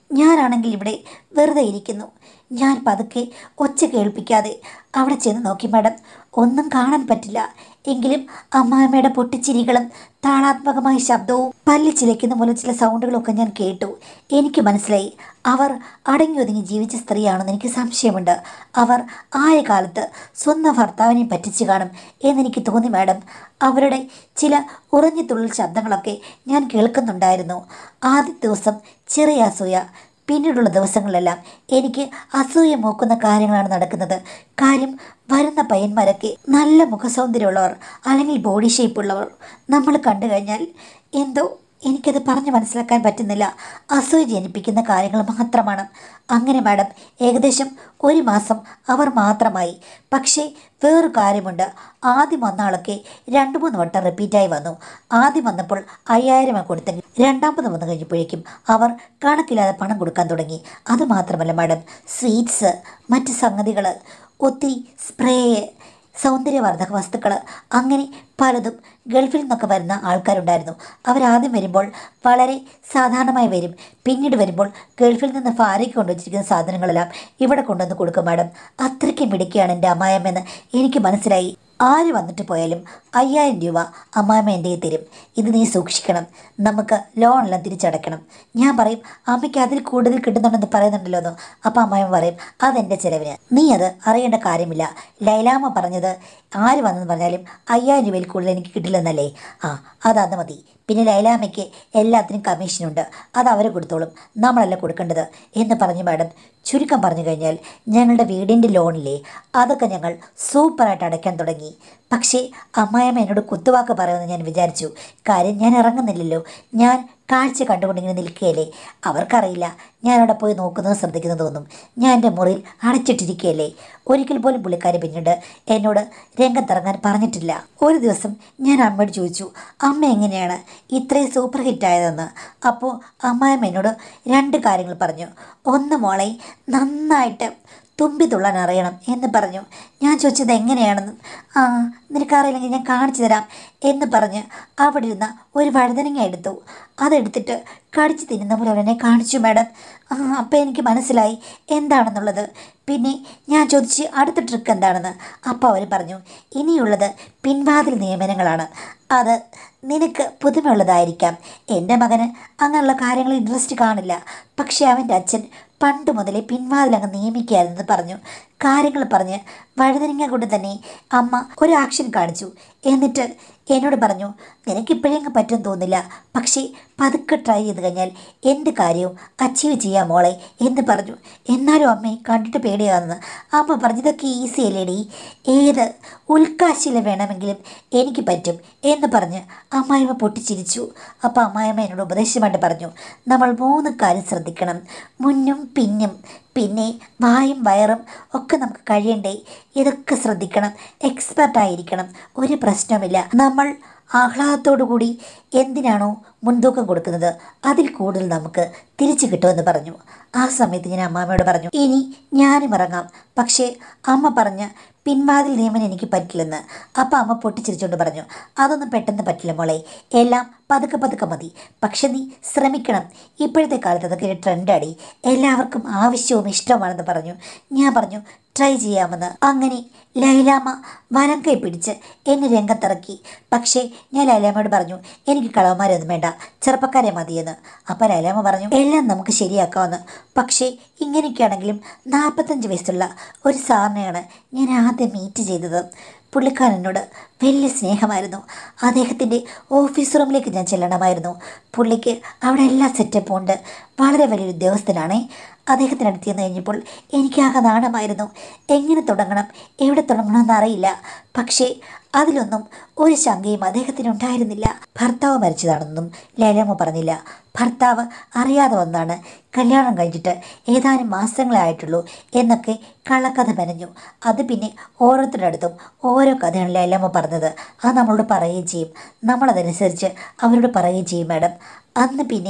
ഞാനാണെങ്കിൽ ഇവിടെ വെറുതെ ഇരിക്കുന്നു ഞാൻ പതുക്കെ ഒച്ച കേൾപ്പിക്കാതെ അവിടെ ചെന്ന് നോക്കി മാഡം ഒന്നും കാണാൻ പറ്റില്ല എങ്കിലും അമ്മാമ്മയുടെ പൊട്ടിച്ചിരികളും താളാത്മകമായ ശബ്ദവും പല്ലി ചിലയ്ക്കുന്ന പോലെ ചില സൗണ്ടുകളൊക്കെ ഞാൻ കേട്ടു എനിക്ക് മനസ്സിലായി അവർ അടങ്ങി ഒതുങ്ങി ജീവിച്ച സ്ത്രീയാണെന്ന് എനിക്ക് സംശയമുണ്ട് അവർ ആയ കാലത്ത് സ്വന്തം ഭർത്താവിനെ പറ്റിച്ചു കാണും എന്നെനിക്ക് തോന്നി മാഡം അവരുടെ ചില ഉറഞ്ഞു തുള്ളൽ ശബ്ദങ്ങളൊക്കെ ഞാൻ കേൾക്കുന്നുണ്ടായിരുന്നു ആദ്യ ദിവസം ചെറിയ അസൂയ പിന്നീടുള്ള ദിവസങ്ങളിലെല്ലാം എനിക്ക് അസൂയ മൂക്കുന്ന കാര്യങ്ങളാണ് നടക്കുന്നത് കാര്യം വരുന്ന പയ്യന്മാരൊക്കെ നല്ല മുഖസൗന്ദര്യമുള്ളവർ അല്ലെങ്കിൽ ബോഡി ഷേപ്പുള്ളവർ നമ്മൾ കണ്ടു കഴിഞ്ഞാൽ എന്തോ എനിക്കത് പറഞ്ഞു മനസ്സിലാക്കാൻ പറ്റുന്നില്ല അസൂയ ജനിപ്പിക്കുന്ന കാര്യങ്ങൾ മാത്രമാണ് അങ്ങനെ മാഡം ഏകദേശം ഒരു മാസം അവർ മാത്രമായി പക്ഷേ വേറൊരു കാര്യമുണ്ട് ആദ്യം വന്ന ആളൊക്കെ രണ്ട് മൂന്ന് വട്ടം റിപ്പീറ്റായി വന്നു ആദ്യം വന്നപ്പോൾ അയ്യായിരം കൊടുത്തെങ്കിൽ രണ്ടാമത് വന്നു കഴിഞ്ഞപ്പോഴേക്കും അവർ കണക്കില്ലാതെ പണം കൊടുക്കാൻ തുടങ്ങി അതുമാത്രമല്ല മാഡം സ്വീറ്റ്സ് മറ്റ് സംഗതികൾ ഒത്തിരി സ്പ്രേ സൗന്ദര്യവർദ്ധക വസ്തുക്കൾ അങ്ങനെ പലതും ഗൾഫിൽ നിന്നൊക്കെ വരുന്ന ആൾക്കാരുണ്ടായിരുന്നു അവരാദ്യം വരുമ്പോൾ വളരെ സാധാരണമായി വരും പിന്നീട് വരുമ്പോൾ ഗൾഫിൽ നിന്ന് ഫാരയ്ക്ക് കൊണ്ടുവച്ചിരിക്കുന്ന സാധനങ്ങളെല്ലാം ഇവിടെ കൊണ്ടുവന്ന് കൊടുക്കും മാഡം അത്രയ്ക്കും മിടുക്കിയാണ് എൻ്റെ അമ്മായമ്മെന്ന് എനിക്ക് മനസ്സിലായി ആര് വന്നിട്ട് പോയാലും അയ്യായിരം രൂപ അമ്മാമ്മ എൻ്റെ കയ്യിൽ തരും ഇത് നീ സൂക്ഷിക്കണം നമുക്ക് ലോണെല്ലാം തിരിച്ചടയ്ക്കണം ഞാൻ പറയും അമ്മയ്ക്ക് അതിൽ കൂടുതൽ കിട്ടുന്നുണ്ടെന്ന് പറയുന്നുണ്ടല്ലോ എന്ന് അപ്പം അമ്മാമ്മ പറയും അതെൻ്റെ ചിലവിന് നീ അത് അറിയേണ്ട കാര്യമില്ല ലൈലാമ്മ പറഞ്ഞത് ആര് വന്നെന്ന് പറഞ്ഞാലും അയ്യായിരം രൂപയിൽ കൂടുതൽ എനിക്ക് കിട്ടില്ലെന്നല്ലേ ആ അതന്ന് മതി പിന്നെ ലൈലാമ്മയ്ക്ക് എല്ലാത്തിനും കമ്മീഷനുണ്ട് അത് അവർ കൊടുത്തോളും നമ്മളല്ല കൊടുക്കേണ്ടത് എന്ന് പറഞ്ഞു മാഡം ചുരുക്കം പറഞ്ഞു കഴിഞ്ഞാൽ ഞങ്ങളുടെ വീടിൻ്റെ ലോണില്ലേ അതൊക്കെ ഞങ്ങൾ സൂപ്പറായിട്ട് അടയ്ക്കാൻ തുടങ്ങി പക്ഷേ അമ്മായിയമ്മ എന്നോട് കുത്തുവാക്ക് പറയുമെന്ന് ഞാൻ വിചാരിച്ചു കാര്യം ഞാൻ ഇറങ്ങുന്നില്ലല്ലോ ഞാൻ കാഴ്ച കണ്ടുകൊണ്ടിങ്ങനെ നിൽക്കുകയല്ലേ അവർക്കറിയില്ല ഞാൻ അവിടെ പോയി നോക്കുന്നത് ശ്രദ്ധിക്കുന്നതൊന്നും ഞാൻ എൻ്റെ മുറിയിൽ അടച്ചിട്ടിരിക്കുകയല്ലേ ഒരിക്കൽ പോലും പുള്ളിക്കാരി പിന്നീട് എന്നോട് രംഗത്തിറങ്ങാൻ പറഞ്ഞിട്ടില്ല ഒരു ദിവസം ഞാൻ അമ്മയോട് ചോദിച്ചു അമ്മ എങ്ങനെയാണ് ഇത്രയും സൂപ്പർ ഹിറ്റായതെന്ന് അപ്പോൾ അമ്മായിമ്മ എന്നോട് രണ്ട് കാര്യങ്ങൾ പറഞ്ഞു ഒന്ന് മോളെ നന്നായിട്ട് തുമ്പി തുള്ളാൻ അറിയണം എന്ന് പറഞ്ഞു ഞാൻ ചോദിച്ചത് എങ്ങനെയാണെന്ന് ആ നിനക്കറിയില്ലെങ്കിൽ ഞാൻ കാണിച്ചു തരാം എന്ന് പറഞ്ഞ് അവിടെ ഇരുന്ന ഒരു വഴുതനങ്ങ എടുത്തു അതെടുത്തിട്ട് കടിച്ച് തിന്നുന്ന പോലെ അവരെന്നെ കാണിച്ചു മാഡം ആ അപ്പം എനിക്ക് മനസ്സിലായി എന്താണെന്നുള്ളത് പിന്നെ ഞാൻ ചോദിച്ച് അടുത്ത ട്രിക്ക് എന്താണെന്ന് അപ്പോൾ അവർ പറഞ്ഞു ഇനിയുള്ളത് പിൻവാതിൽ നിയമനങ്ങളാണ് അത് നിനക്ക് പുതുമയുള്ളതായിരിക്കാം എൻ്റെ മകന് അങ്ങനെയുള്ള കാര്യങ്ങളിൽ ഇൻട്രസ്റ്റ് കാണില്ല പക്ഷേ അവൻ്റെ അച്ഛൻ പണ്ട് മുതലേ പിൻവാതിലങ്ങ് നിയമിക്കുകയായിരുന്നെന്ന് പറഞ്ഞു കാര്യങ്ങൾ പറഞ്ഞ് വഴുതനങ്ങ കൊണ്ട് തന്നെ അമ്മ ഒരു ആക്ഷൻ കാണിച്ചു എന്നിട്ട് എന്നോട് പറഞ്ഞു നിനക്കിപ്പോഴെങ്ങ് പറ്റും തോന്നില്ല പക്ഷേ പതുക്കെ ട്രൈ ചെയ്ത് കഴിഞ്ഞാൽ എന്ത് കാര്യവും അച്ചീവ് ചെയ്യാം മോളെ എന്ന് പറഞ്ഞു എന്നാലും അമ്മയെ കണ്ടിട്ട് പേടിയാണെന്ന് അമ്മ പറഞ്ഞു ഇതൊക്കെ ഈസി അല്ലേടി ഏത് ഉൽക്കാശില വേണമെങ്കിലും എനിക്ക് പറ്റും എന്ന് പറഞ്ഞ് അമ്മായിമ്മ പൊട്ടിച്ചിരിച്ചു അപ്പോൾ അമ്മായിമ്മ എന്നോട് ഉപദേശമായിട്ട് പറഞ്ഞു നമ്മൾ മൂന്ന് കാര്യം ശ്രദ്ധിക്കണം മുന്നും പിന്നും പിന്നെ വായും വയറും ഒക്കെ നമുക്ക് കഴിയണ്ടേ ഇതൊക്കെ ശ്രദ്ധിക്കണം എക്സ്പെർട്ടായിരിക്കണം ഒരു പ്രശ്നമില്ല നമ്മൾ ആഹ്ലാദത്തോടു കൂടി എന്തിനാണോ മുൻതൂക്കം കൊടുക്കുന്നത് അതിൽ കൂടുതൽ നമുക്ക് തിരിച്ചു കിട്ടുമെന്ന് പറഞ്ഞു ആ സമയത്ത് ഞാൻ അമ്മാമ്മയോട് പറഞ്ഞു ഇനി ഞാനും ഇറങ്ങാം പക്ഷേ അമ്മ പറഞ്ഞ പിൻവാതിൽ നിയമനം എനിക്ക് പറ്റില്ലെന്ന് അപ്പം അമ്മ പൊട്ടിച്ചിരിച്ചുകൊണ്ട് പറഞ്ഞു അതൊന്നും പെട്ടെന്ന് പറ്റില്ല മോളെ എല്ലാം പതുക്കെ പതുക്കെ മതി പക്ഷെ നീ ശ്രമിക്കണം ഇപ്പോഴത്തെ കാലത്ത് അതൊക്കെ ഒരു ട്രെൻഡാടി എല്ലാവർക്കും ആവശ്യവും ഇഷ്ടമാണെന്ന് പറഞ്ഞു ഞാൻ പറഞ്ഞു ട്രൈ ചെയ്യാമെന്ന് അങ്ങനെ ലൈലാമ്മ വലം കൈ പിടിച്ച് എന്നെ രംഗത്തിറക്കി പക്ഷേ ഞാൻ ലൈലാമ്മയോട് പറഞ്ഞു എനിക്ക് കളവന്മാരൊന്നും വേണ്ട ചെറുപ്പക്കാരെ മതിയെന്ന് അപ്പം ലൈലാമ്മ പറഞ്ഞു എല്ലാം നമുക്ക് ശരിയാക്കാമെന്ന് പക്ഷേ ഇങ്ങനെയൊക്കെയാണെങ്കിലും നാൽപ്പത്തഞ്ച് വയസ്സുള്ള ഒരു സാറിനെയാണ് ഞാൻ ആദ്യം മീറ്റ് ചെയ്തത് പുള്ളിക്കാരനോട് വലിയ സ്നേഹമായിരുന്നു അദ്ദേഹത്തിൻ്റെ ഓഫീസ് റൂമിലേക്ക് ഞാൻ ചെല്ലണമായിരുന്നു പുള്ളിക്ക് അവിടെ എല്ലാ സെറ്റപ്പും ഉണ്ട് വളരെ വലിയൊരു ഉദ്യോഗസ്ഥനാണേ അദ്ദേഹത്തിനടുത്ത് ചെന്ന് കഴിഞ്ഞപ്പോൾ എനിക്കാകെ നാണമായിരുന്നു എങ്ങനെ തുടങ്ങണം എവിടെ തുടങ്ങണമെന്ന് അറിയില്ല പക്ഷേ അതിലൊന്നും ഒരു ശങ്കയും അദ്ദേഹത്തിനുണ്ടായിരുന്നില്ല ഭർത്താവ് മരിച്ചതാണെന്നും ലൈലമ്മ പറഞ്ഞില്ല ഭർത്താവ് അറിയാതെ വന്നാണ് കല്യാണം കഴിഞ്ഞിട്ട് ഏതാനും മാസങ്ങളെ ആയിട്ടുള്ളൂ എന്നൊക്കെ കള്ളക്കഥ മെനഞ്ഞു അത് പിന്നെ ഓരോരുത്തരുടെ അടുത്തും ഓരോ കഥയാണ് ലൈലമ്മ പറഞ്ഞത് അത് നമ്മളോട് പറയുകയും ചെയ്യും നമ്മളതനുസരിച്ച് അവരോട് പറയുകയും ചെയ്യും മാഡം അന്ന് പിന്നെ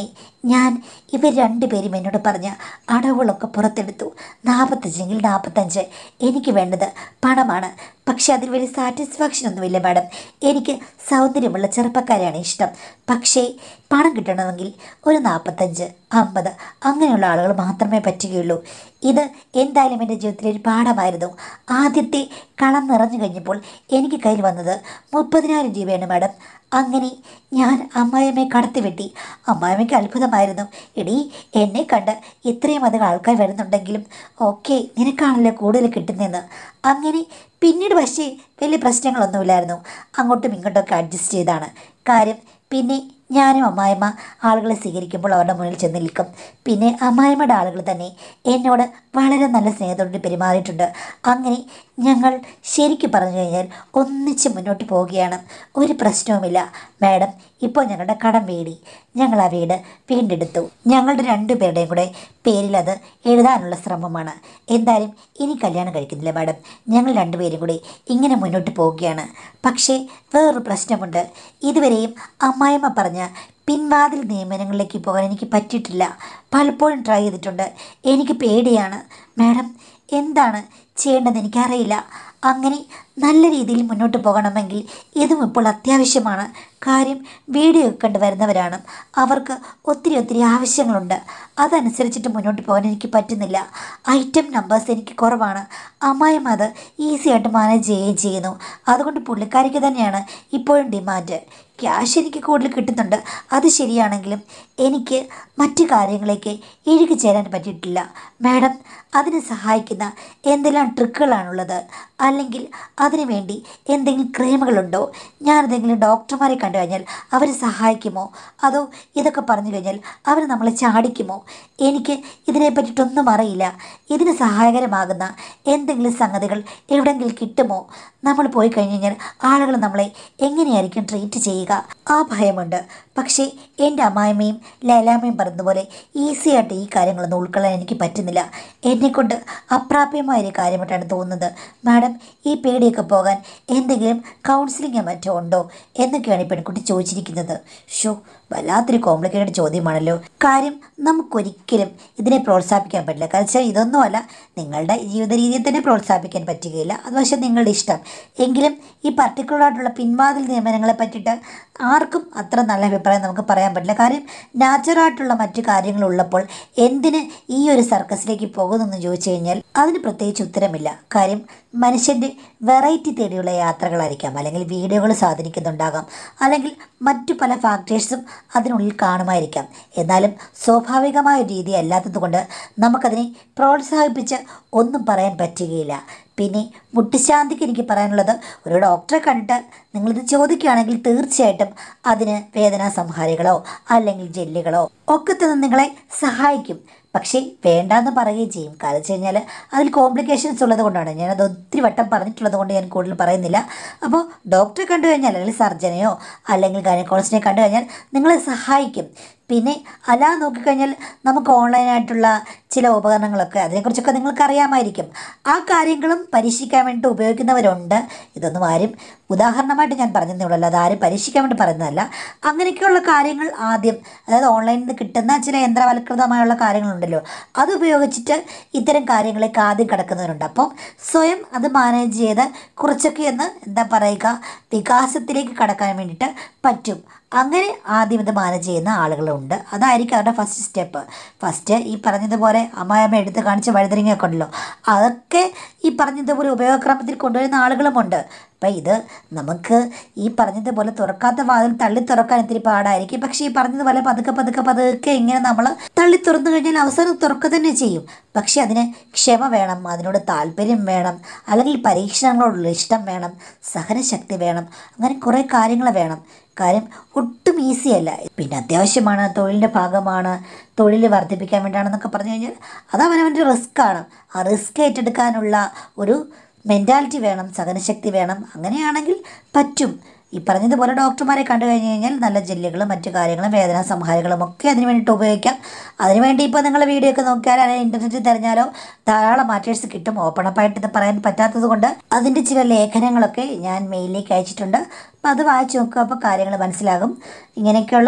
ഞാൻ ഇവർ രണ്ടുപേരും എന്നോട് പറഞ്ഞ അടവുകളൊക്കെ പുറത്തെടുത്തു നാൽപ്പത്തഞ്ചെങ്കിൽ നാൽപ്പത്തഞ്ച് എനിക്ക് വേണ്ടത് പണമാണ് പക്ഷെ അതിൽ വലിയ സാറ്റിസ്ഫാക്ഷൻ ഒന്നുമില്ല മാഡം എനിക്ക് സൗന്ദര്യമുള്ള ചെറുപ്പക്കാരെയാണ് ഇഷ്ടം പക്ഷേ പണം കിട്ടണമെങ്കിൽ ഒരു നാൽപ്പത്തഞ്ച് അമ്പത് അങ്ങനെയുള്ള ആളുകൾ മാത്രമേ പറ്റുകയുള്ളൂ ഇത് എന്തായാലും എൻ്റെ ജീവിതത്തിലെ ഒരു പാഠമായിരുന്നു ആദ്യത്തെ കളം നിറഞ്ഞു കഴിഞ്ഞപ്പോൾ എനിക്ക് കയ്യിൽ വന്നത് മുപ്പതിനായിരം രൂപയാണ് മാഡം അങ്ങനെ ഞാൻ അമ്മായിയമ്മയെ കടത്തിവെട്ടി അമ്മായിയമ്മയ്ക്ക് അത്ഭുതമായിരുന്നു എടീ എന്നെ കണ്ട് ഇത്രയും അധികം ആൾക്കാർ വരുന്നുണ്ടെങ്കിലും ഓക്കെ നിനക്കാണല്ലോ കൂടുതൽ കിട്ടുന്നതെന്ന് അങ്ങനെ പിന്നീട് പക്ഷേ വലിയ പ്രശ്നങ്ങളൊന്നുമില്ലായിരുന്നു അങ്ങോട്ടും ഇങ്ങോട്ടൊക്കെ അഡ്ജസ്റ്റ് ചെയ്താണ് കാര്യം പിന്നെ ഞാനും അമ്മായിമ്മ ആളുകളെ സ്വീകരിക്കുമ്പോൾ അവരുടെ മുന്നിൽ ചെന്ന് നിൽക്കും പിന്നെ അമ്മായിമ്മയുടെ ആളുകൾ തന്നെ എന്നോട് വളരെ നല്ല സ്നേഹത്തോടെ പെരുമാറിയിട്ടുണ്ട് അങ്ങനെ ഞങ്ങൾ ശരിക്കും പറഞ്ഞു കഴിഞ്ഞാൽ ഒന്നിച്ച് മുന്നോട്ട് പോവുകയാണ് ഒരു പ്രശ്നവുമില്ല മാഡം ഇപ്പോൾ ഞങ്ങളുടെ കടം വീടി ഞങ്ങൾ ആ വീട് വീണ്ടെടുത്തു ഞങ്ങളുടെ രണ്ടുപേരുടെയും കൂടെ പേരിൽ അത് എഴുതാനുള്ള ശ്രമമാണ് എന്തായാലും ഇനി കല്യാണം കഴിക്കുന്നില്ല മാഡം ഞങ്ങൾ രണ്ടുപേരും കൂടി ഇങ്ങനെ മുന്നോട്ട് പോവുകയാണ് പക്ഷേ വേറൊരു പ്രശ്നമുണ്ട് ഇതുവരെയും അമ്മായിമ്മ പറഞ്ഞ പിൻവാതിൽ നിയമനങ്ങളിലേക്ക് പോകാൻ എനിക്ക് പറ്റിയിട്ടില്ല പലപ്പോഴും ട്രൈ ചെയ്തിട്ടുണ്ട് എനിക്ക് പേടിയാണ് മാഡം എന്താണ് ചെയ്യേണ്ടതെന്ന് എനിക്കറിയില്ല അങ്ങനെ നല്ല രീതിയിൽ മുന്നോട്ട് പോകണമെങ്കിൽ ഇതും ഇപ്പോൾ അത്യാവശ്യമാണ് കാര്യം വീഡിയോ കണ്ടു വരുന്നവരാണ് അവർക്ക് ഒത്തിരി ഒത്തിരി ആവശ്യങ്ങളുണ്ട് അതനുസരിച്ചിട്ട് മുന്നോട്ട് പോകാൻ എനിക്ക് പറ്റുന്നില്ല ഐറ്റം നമ്പേഴ്സ് എനിക്ക് കുറവാണ് അമ്മായിമ്മ അത് ഈസി ആയിട്ട് മാനേജ് ചെയ്യുകയും ചെയ്യുന്നു അതുകൊണ്ട് പുള്ളിക്കാരിക്ക് തന്നെയാണ് ഇപ്പോഴും ഡിമാൻഡ് ക്യാഷ് എനിക്ക് കൂടുതൽ കിട്ടുന്നുണ്ട് അത് ശരിയാണെങ്കിലും എനിക്ക് മറ്റു കാര്യങ്ങളിലേക്ക് ഇഴുകി ചേരാൻ പറ്റിയിട്ടില്ല മാഡം അതിനെ സഹായിക്കുന്ന എന്തെല്ലാം ട്രിക്കുകളാണുള്ളത് അല്ലെങ്കിൽ അതിനു വേണ്ടി എന്തെങ്കിലും ക്രീമുകളുണ്ടോ ഞാനെന്തെങ്കിലും ഡോക്ടർമാരെ കണ്ടു കഴിഞ്ഞാൽ അവർ സഹായിക്കുമോ അതോ ഇതൊക്കെ പറഞ്ഞു കഴിഞ്ഞാൽ അവർ നമ്മളെ ചാടിക്കുമോ എനിക്ക് ഇതിനെ പറ്റിയിട്ടൊന്നും അറിയില്ല ഇതിന് സഹായകരമാകുന്ന എന്തെങ്കിലും സംഗതികൾ എവിടെയെങ്കിലും കിട്ടുമോ നമ്മൾ പോയി കഴിഞ്ഞ് കഴിഞ്ഞാൽ ആളുകൾ നമ്മളെ എങ്ങനെയായിരിക്കും ട്രീറ്റ് ചെയ്യുക ആ ഭയമുണ്ട് പക്ഷേ എൻ്റെ അമ്മായിമ്മയും ലൈലാമ്മയും പറഞ്ഞതുപോലെ ഈസി ആയിട്ട് ഈ കാര്യങ്ങളൊന്നും ഉൾക്കൊള്ളാൻ എനിക്ക് പറ്റുന്നില്ല എന്നെക്കൊണ്ട് അപ്രാപ്യമായ ഒരു കാര്യമായിട്ടാണ് തോന്നുന്നത് മാഡം ഈ പേടിയൊക്കെ പോകാൻ എന്തെങ്കിലും കൗൺസിലിങ്ങോ മറ്റോ ഉണ്ടോ എന്നൊക്കെയാണ് ഈ പെൺകുട്ടി ചോദിച്ചിരിക്കുന്നത് ഷോ വല്ലാത്തൊരു കോംപ്ലിക്കേറ്റഡ് ചോദ്യമാണല്ലോ കാര്യം നമുക്കൊരിക്കലും ഇതിനെ പ്രോത്സാഹിപ്പിക്കാൻ പറ്റില്ല കാരണം വെച്ചാൽ ഇതൊന്നുമല്ല നിങ്ങളുടെ ജീവിത രീതിയെ തന്നെ പ്രോത്സാഹിപ്പിക്കാൻ പറ്റുകയില്ല അത് പക്ഷേ നിങ്ങളുടെ ഇഷ്ടം എങ്കിലും ഈ പർട്ടിക്കുലർ ആയിട്ടുള്ള പിൻവാതിൽ നിയമനങ്ങളെ പറ്റിയിട്ട് ആർക്കും അത്ര നല്ല അഭിപ്രായം നമുക്ക് പറയാൻ പറ്റില്ല കാര്യം നാച്ചുറായിട്ടുള്ള മറ്റു കാര്യങ്ങളുള്ളപ്പോൾ എന്തിന് ഈ ഒരു സർക്കസിലേക്ക് പോകുന്നെന്ന് ചോദിച്ചു കഴിഞ്ഞാൽ അതിന് പ്രത്യേകിച്ച് ഉത്തരമില്ല കാര്യം മനുഷ്യൻ്റെ വെറൈറ്റി തേടിയുള്ള യാത്രകളായിരിക്കാം അല്ലെങ്കിൽ വീഡിയോകൾ സ്വാധീനിക്കുന്നുണ്ടാകാം അല്ലെങ്കിൽ മറ്റു പല ഫാക്ടേഴ്സും അതിനുള്ളിൽ കാണുമായിരിക്കാം എന്നാലും സ്വാഭാവികമായ ഒരു രീതി അല്ലാത്തതുകൊണ്ട് നമുക്കതിനെ പ്രോത്സാഹിപ്പിച്ച് ഒന്നും പറയാൻ പറ്റുകയില്ല പിന്നെ മുട്ടുശാന്തിക്ക് എനിക്ക് പറയാനുള്ളത് ഒരു ഡോക്ടറെ കണ്ടിട്ട് നിങ്ങളിത് ചോദിക്കുകയാണെങ്കിൽ തീർച്ചയായിട്ടും അതിന് വേദനാ സംഹാരികളോ അല്ലെങ്കിൽ ജെല്ലുകളോ ഒക്കെ തന്നെ നിങ്ങളെ സഹായിക്കും പക്ഷേ വേണ്ടാന്ന് പറയുകയും ചെയ്യും കാരണം വെച്ച് കഴിഞ്ഞാൽ അതിൽ കോംപ്ലിക്കേഷൻസ് ഉള്ളത് കൊണ്ടാണ് ഞാനത് ഒത്തിരി വട്ടം പറഞ്ഞിട്ടുള്ളത് കൊണ്ട് ഞാൻ കൂടുതൽ പറയുന്നില്ല അപ്പോൾ ഡോക്ടറെ കണ്ടു കഴിഞ്ഞാൽ അല്ലെങ്കിൽ സർജനെയോ അല്ലെങ്കിൽ ഗൈനക്കോളജിനെ കണ്ടു കഴിഞ്ഞാൽ നിങ്ങളെ സഹായിക്കും പിന്നെ അല്ലാതെ നോക്കിക്കഴിഞ്ഞാൽ നമുക്ക് ഓൺലൈനായിട്ടുള്ള ചില ഉപകരണങ്ങളൊക്കെ അതിനെക്കുറിച്ചൊക്കെ നിങ്ങൾക്ക് അറിയാമായിരിക്കും ആ കാര്യങ്ങളും പരീക്ഷിക്കാൻ വേണ്ടി ഉപയോഗിക്കുന്നവരുണ്ട് ഇതൊന്നും ആരും ഉദാഹരണമായിട്ട് ഞാൻ പറഞ്ഞതേ ഉള്ളൂ അല്ലാതെ ആരും പരീക്ഷിക്കാൻ വേണ്ടി പറയുന്നതല്ല അങ്ങനെയൊക്കെയുള്ള കാര്യങ്ങൾ ആദ്യം അതായത് ഓൺലൈനിൽ നിന്ന് കിട്ടുന്ന ചില യന്ത്രവൽകൃതമായുള്ള കാര്യങ്ങളുണ്ടല്ലോ അത് ഉപയോഗിച്ചിട്ട് ഇത്തരം കാര്യങ്ങളേക്ക് ആദ്യം കിടക്കുന്നവരുണ്ട് അപ്പം സ്വയം അത് മാനേജ് ചെയ്ത് കുറച്ചൊക്കെ ഒന്ന് എന്താ പറയുക വികാസത്തിലേക്ക് കടക്കാൻ വേണ്ടിയിട്ട് പറ്റും അങ്ങനെ ആദ്യം ഇത് മാനേജ് ചെയ്യുന്ന ആളുകളുണ്ട് അതായിരിക്കും അവരുടെ ഫസ്റ്റ് സ്റ്റെപ്പ് ഫസ്റ്റ് ഈ പറഞ്ഞതുപോലെ അമ്മായമ്മ എടുത്ത് കാണിച്ച വഴുതരിങ്ങയൊക്കെ ഉണ്ടല്ലോ അതൊക്കെ ഈ പറഞ്ഞതുപോലെ ഉപയോഗക്രമത്തിൽ കൊണ്ടുവരുന്ന ആളുകളുമുണ്ട് അപ്പം ഇത് നമുക്ക് ഈ പറഞ്ഞതുപോലെ തുറക്കാത്ത വാതിൽ തള്ളി തുറക്കാൻ ഇത്തിരി പാടായിരിക്കും പക്ഷേ ഈ പറഞ്ഞതുപോലെ പതുക്കെ പതുക്കെ പതുക്കെ ഇങ്ങനെ നമ്മൾ തള്ളി തുറന്നു കഴിഞ്ഞാൽ അവസാനം തുറക്കുക തന്നെ ചെയ്യും പക്ഷെ അതിന് ക്ഷമ വേണം അതിനോട് താല്പര്യം വേണം അല്ലെങ്കിൽ പരീക്ഷണങ്ങളോടുള്ള ഇഷ്ടം വേണം സഹനശക്തി വേണം അങ്ങനെ കുറേ കാര്യങ്ങൾ വേണം കാര്യം ഒട്ടും ഈസി അല്ല പിന്നെ അത്യാവശ്യമാണ് തൊഴിലിൻ്റെ ഭാഗമാണ് തൊഴിൽ വർദ്ധിപ്പിക്കാൻ വേണ്ടിയാണെന്നൊക്കെ പറഞ്ഞു കഴിഞ്ഞാൽ അത് അവനവൻ്റെ റിസ്ക്കാണ് ആ റിസ്ക് ഏറ്റെടുക്കാനുള്ള ഒരു മെൻറ്റാലിറ്റി വേണം സഹനശക്തി വേണം അങ്ങനെയാണെങ്കിൽ പറ്റും ഈ പറഞ്ഞതുപോലെ ഡോക്ടർമാരെ കണ്ടു കഴിഞ്ഞ് കഴിഞ്ഞാൽ നല്ല ജെല്ലുകളും മറ്റു കാര്യങ്ങളും വേദന സംഹാരങ്ങളും ഒക്കെ അതിന് വേണ്ടിയിട്ട് ഉപയോഗിക്കാം അതിനുവേണ്ടി ഇപ്പോൾ നിങ്ങൾ വീഡിയോ ഒക്കെ നോക്കിയാൽ അല്ലെങ്കിൽ ഇൻ്റർനെറ്റിൽ തിരഞ്ഞാലോ ധാരാളം മാറ്റേഴ്സ് കിട്ടും ഓപ്പൺ അപ്പായിട്ട് ഇത് പറയാൻ പറ്റാത്തത് കൊണ്ട് അതിൻ്റെ ചില ലേഖനങ്ങളൊക്കെ ഞാൻ മെയിലിലേക്ക് അയച്ചിട്ടുണ്ട് അപ്പോൾ അത് വായിച്ച് നോക്കുക അപ്പോൾ കാര്യങ്ങൾ മനസ്സിലാകും ഇങ്ങനെയൊക്കെയുള്ള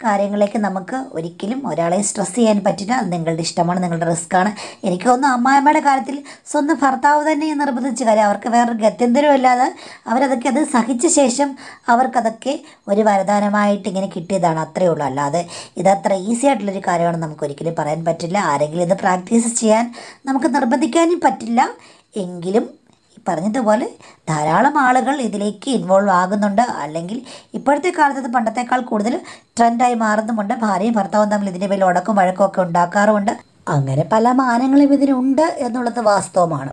കാര്യങ്ങളിലേക്ക് നമുക്ക് ഒരിക്കലും ഒരാളെ സ്ട്രെസ് ചെയ്യാൻ പറ്റില്ല അത് നിങ്ങളുടെ ഇഷ്ടമാണ് നിങ്ങളുടെ റിസ്ക്കാണ് എനിക്ക് തോന്നുന്നു അമ്മായിമ്മയുടെ കാര്യത്തിൽ സ്വന്തം ഭർത്താവ് തന്നെ ഈ നിർബന്ധിച്ച കാര്യം അവർക്ക് വേറൊരു ഗത്യന്തരം ഇല്ലാതെ അവരതൊക്കെ അത് സഹിച്ച ശേഷം അവർക്കതൊക്കെ ഒരു വരദാനമായിട്ട് ഇങ്ങനെ കിട്ടിയതാണ് അത്രയേ ഉള്ളൂ അല്ലാതെ ഇതത്ര ഈസി ആയിട്ടുള്ളൊരു കാര്യമാണെന്ന് നമുക്ക് ഒരിക്കലും പറയാൻ പറ്റില്ല ആരെങ്കിലും ഇത് പ്രാക്ടീസ് ചെയ്യാൻ നമുക്ക് നിർബന്ധിക്കാനും പറ്റില്ല എങ്കിലും ഈ പറഞ്ഞതുപോലെ ധാരാളം ആളുകൾ ഇതിലേക്ക് ഇൻവോൾവ് ആകുന്നുണ്ട് അല്ലെങ്കിൽ ഇപ്പോഴത്തെ കാലത്ത് ഇത് പണ്ടത്തേക്കാൾ കൂടുതൽ ട്രെൻഡായി മാറുന്നുമുണ്ട് ഭാര്യയും ഭർത്താവും തമ്മിൽ ഇതിൻ്റെ പേരിൽ ഉടക്കും വഴക്കും ഒക്കെ ഉണ്ടാക്കാറുമുണ്ട് അങ്ങനെ പല മാനങ്ങളും ഇതിനുണ്ട് എന്നുള്ളത് വാസ്തവമാണ്